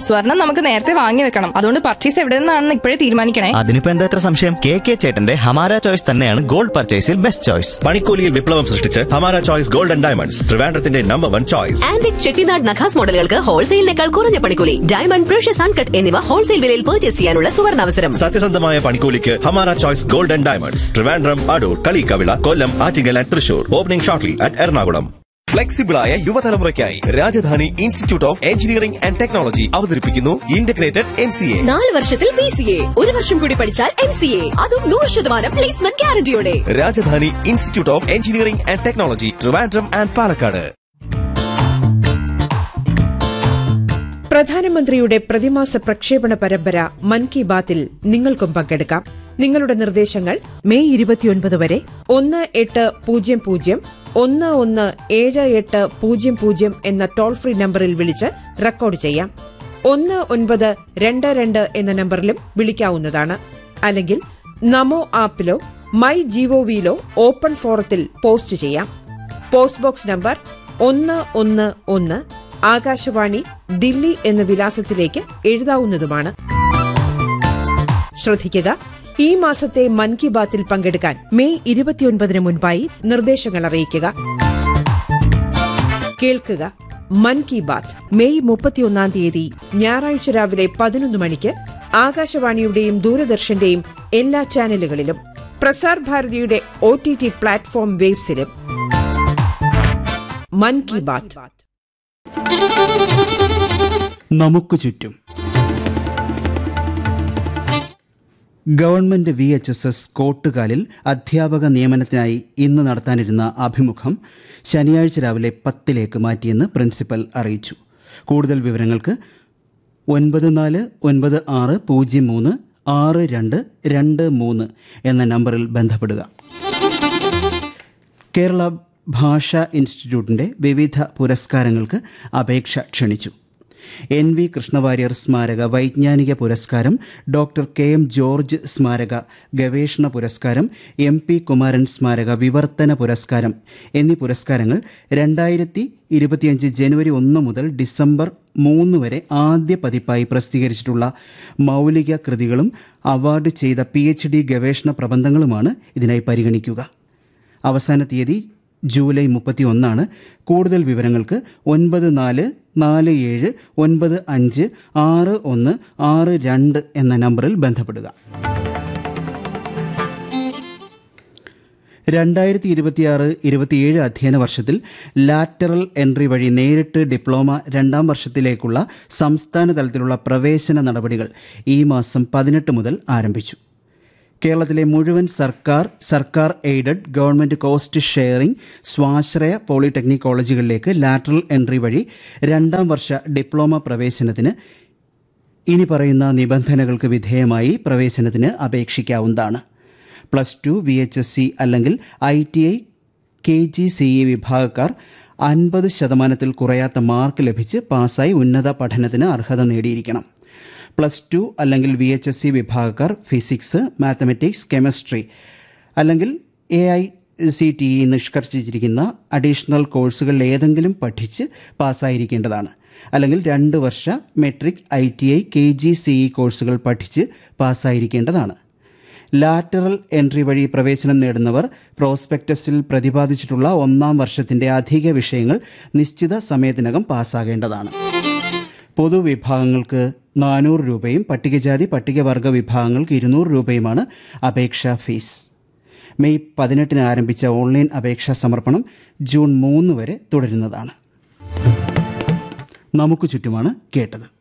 സ്വർണം നമുക്ക് നേരത്തെ വാങ്ങി വെക്കണം അതുകൊണ്ട് പർച്ചേസ് എവിടെ നിന്നാണെന്ന് ഇപ്പോഴേ തീരുമാനിക്കണേ അതിനിപ്പോ എന്താ ഇത്ര സംശയം കെ കെ ചേട്ടന്റെ ഹമാര ചോയ്സ് തന്നെയാണ് ഗോൾഡ് പർച്ചേസിൽ ബെസ്റ്റ് ചോയ്സ് പണിക്കൂലിയിൽ വിപ്ലവം സൃഷ്ടിച്ച് Hamara choice gold and diamonds ട്രിവാൻഡ്രത്തിന്റെ number one choice antique Chettinad Nakhas മോഡലുകൾക്ക് ഹോൾസെയിലിനേക്കാൾ കുറഞ്ഞ പണിക്കൂലി ഡയമണ്ട് പ്രഷ്യസ് അൺകട്ട് എന്നിവ ഹോൾസെയിൽ വിലയിൽ പർച്ചേസ് ചെയ്യാനുള്ള സുവർണാവസരം സത്യസന്ധമായ പണിക്കൂലിക്ക് Hamara choice gold and diamonds Trivandrum Adoor Kaliyikkavila Kollam Attingal and Thrissur opening shortly at Ernakulam ഫ്ലെക്സിബിളായ യുവതലമുറയ്ക്കായി Rajadhani institute of engineering and technology അവതരിപ്പിക്കുന്നു ഇന്റഗ്രേറ്റഡ് എം സി എ നാല് വർഷത്തിൽ ബി സി എ ഒരു വർഷം കൂടി പഠിച്ചാൽ എം സി എ അതും നൂറ് ശതമാനം പ്ലേസ്മെന്റ് ഗ്യാരണ്ടിയോടെ Rajadhani institute of engineering and technology Trivandrum and Palakkad പ്രധാനമന്ത്രിയുടെ പ്രതിമാസ പ്രക്ഷേപണ പരമ്പര മൻ കി ബാത്തിൽ നിങ്ങൾക്കും പങ്കെടുക്കാം നിങ്ങളുടെ നിർദ്ദേശങ്ങൾ മെയ് ഇരുപത്തിയൊൻപത് വരെ ഒന്ന് എട്ട് പൂജ്യം പൂജ്യം ഒന്ന് ഒന്ന് ഏഴ് എട്ട് പൂജ്യം പൂജ്യം എന്ന ടോൾ ഫ്രീ നമ്പറിൽ വിളിച്ച് റെക്കോർഡ് ചെയ്യാം ഒന്ന് ഒൻപത് രണ്ട് രണ്ട് എന്ന നമ്പറിലും വിളിക്കാവുന്നതാണ് അല്ലെങ്കിൽ നമോ ആപ്പിലോ മൈ ജിഒവിയിലോ ഓപ്പൺ ഫോറത്തിൽ പോസ്റ്റ് ചെയ്യാം പോസ്റ്റ് ബോക്സ് നമ്പർ ഒന്ന് ഒന്ന് ഒന്ന് ആകാശവാണി ദില്ലി എന്ന വിലാസത്തിലേക്ക് എഴുതാവുന്നതുമാണ് ശ്രദ്ധിക്കുക ഈ മാസത്തെ മൻ കി ബാത്തിൽ പങ്കെടുക്കാൻ മെയ് ഇരുപത്തിയൊൻപതിന് മുൻപായി നിർദ്ദേശങ്ങൾ അറിയിക്കുക കേൾക്കുക മൻ കി ബാത്ത് മെയ് മുപ്പത്തിയൊന്നാം തീയതി ഞായറാഴ്ച രാവിലെ പതിനൊന്ന് മണിക്ക് ആകാശവാണിയുടെയും ദൂരദർശന്റെയും എല്ലാ ചാനലുകളിലും പ്രസാർ ഭാരതിയുടെ ഒ ടി ടി പ്ലാറ്റ്ഫോം വേബ്സിലും മൻ കി ബാത്ത് നമുക്ക് ചുറ്റും government V H S S കോട്ടുകാലിൽ അധ്യാപക നിയമനത്തിനായി ഇന്ന് നടത്താനിരുന്ന അഭിമുഖം ശനിയാഴ്ച രാവിലെ പത്തിലേക്ക് മാറ്റിയെന്ന് പ്രിൻസിപ്പൽ അറിയിച്ചു കൂടുതൽ വിവരങ്ങൾക്ക് ഒൻപത് നാല് ഒൻപത് ആറ് പൂജ്യം മൂന്ന് ആറ് രണ്ട് രണ്ട് മൂന്ന് എന്ന നമ്പറിൽ ബന്ധപ്പെടുക കേരള ഭാഷാ ഇൻസ്റ്റിറ്റ്യൂട്ടിന്റെ വിവിധ പുരസ്കാരങ്ങൾക്ക് അപേക്ഷ ക്ഷണിച്ചു എൻ വി കൃഷ്ണവാര്യർ സ്മാരക വൈജ്ഞാനിക പുരസ്കാരം ഡോക്ടർ കെ എം ജോർജ് സ്മാരക ഗവേഷണ പുരസ്കാരം എം പി കുമാരൻ സ്മാരക വിവർത്തന പുരസ്കാരം എന്നീ പുരസ്കാരങ്ങൾ രണ്ടായിരത്തി ഇരുപത്തിയഞ്ച് ജനുവരി ഒന്ന് മുതൽ ഡിസംബർ മൂന്ന് വരെ ആദ്യ പതിപ്പായി പ്രസിദ്ധീകരിച്ചിട്ടുള്ള മൗലിക കൃതികളും അവാർഡ് ചെയ്ത പി എച്ച് ഡി ഗവേഷണ പ്രബന്ധങ്ങളുമാണ് ഇതിനായി പരിഗണിക്കുക അവസാന തീയതി ജൂലൈ മുപ്പത്തി ഒന്നാണ് കൂടുതൽ വിവരങ്ങൾക്ക് ഒൻപത് നാല് നാല് ഏഴ് ഒൻപത് അഞ്ച് ആറ് ഒന്ന് ആറ് രണ്ട് എന്ന നമ്പറിൽ ബന്ധപ്പെടുക രണ്ടായിരത്തി ഇരുപത്തിയാറ് ഇരുപത്തിയേഴ് അധ്യയന വർഷത്തിൽ ലാറ്ററൽ എൻട്രി വഴി നേരിട്ട് ഡിപ്ലോമ രണ്ടാം വർഷത്തിലേക്കുള്ള സംസ്ഥാന തലത്തിലുള്ള പ്രവേശന നടപടികൾ ഈ മാസം പതിനെട്ട് മുതൽ ആരംഭിച്ചു കേരളത്തിലെ മുഴുവൻ സർക്കാർ സർക്കാർ എയ്ഡഡ് ഗവൺമെന്റ് കോസ്റ്റ് ഷെയറിംഗ് സ്വാശ്രയ പോളിടെക്നിക് കോളേജുകളിലേക്ക് ലാറ്ററൽ എൻട്രി വഴി രണ്ടാം വർഷ ഡിപ്ലോമ പ്രവേശനത്തിന് ഇനി പറയുന്ന നിബന്ധനകൾക്ക് വിധേയമായി പ്രവേശനത്തിന് അപേക്ഷിക്കാവുന്നതാണ് plus two V H S C അല്ലെങ്കിൽ I T I K G C E വിഭാഗക്കാർ അൻപത് ശതമാനത്തിൽ കുറയാത്ത മാർക്ക് ലഭിച്ച് പാസ്സായി ഉന്നത പഠനത്തിന് അർഹത നേടിയിരിക്കണം പ്ലസ് ടു അല്ലെങ്കിൽ വി എച്ച് എസ് സി വിഭാഗക്കാർ ഫിസിക്സ് മാത്തമെറ്റിക്സ് കെമിസ്ട്രി അല്ലെങ്കിൽ A I C T E നിഷ്കർഷിച്ചിരിക്കുന്ന അഡീഷണൽ കോഴ്സുകളിൽ ഏതെങ്കിലും പഠിച്ച് പാസ്സായിരിക്കേണ്ടതാണ് അല്ലെങ്കിൽ രണ്ട് വർഷ metric I T I K G C E കോഴ്സുകൾ പഠിച്ച് പാസ്സായിരിക്കേണ്ടതാണ് ലാറ്ററൽ എൻട്രി വഴി പ്രവേശനം നേടുന്നവർ പ്രോസ്പെക്ടസിൽ പ്രതിപാദിച്ചിട്ടുള്ള ഒന്നാം വർഷത്തിന്റെ അധിക വിഷയങ്ങൾ നിശ്ചിത സമയത്തിനകം പാസ്സാകേണ്ടതാണ് പൊതുവിഭാഗങ്ങൾക്ക് നാനൂറ് രൂപയും പട്ടികജാതി പട്ടികവർഗ വിഭാഗങ്ങൾക്ക് ഇരുന്നൂറ് രൂപയുമാണ് അപേക്ഷാ ഫീസ് മെയ് പതിനെട്ടിന് ആരംഭിച്ച ഓൺലൈൻ അപേക്ഷാ സമർപ്പണം ജൂൺ മൂന്ന് വരെ തുടരുന്നതാണ് നമുക്ക് ചുറ്റുമാണ് കേട്ടത്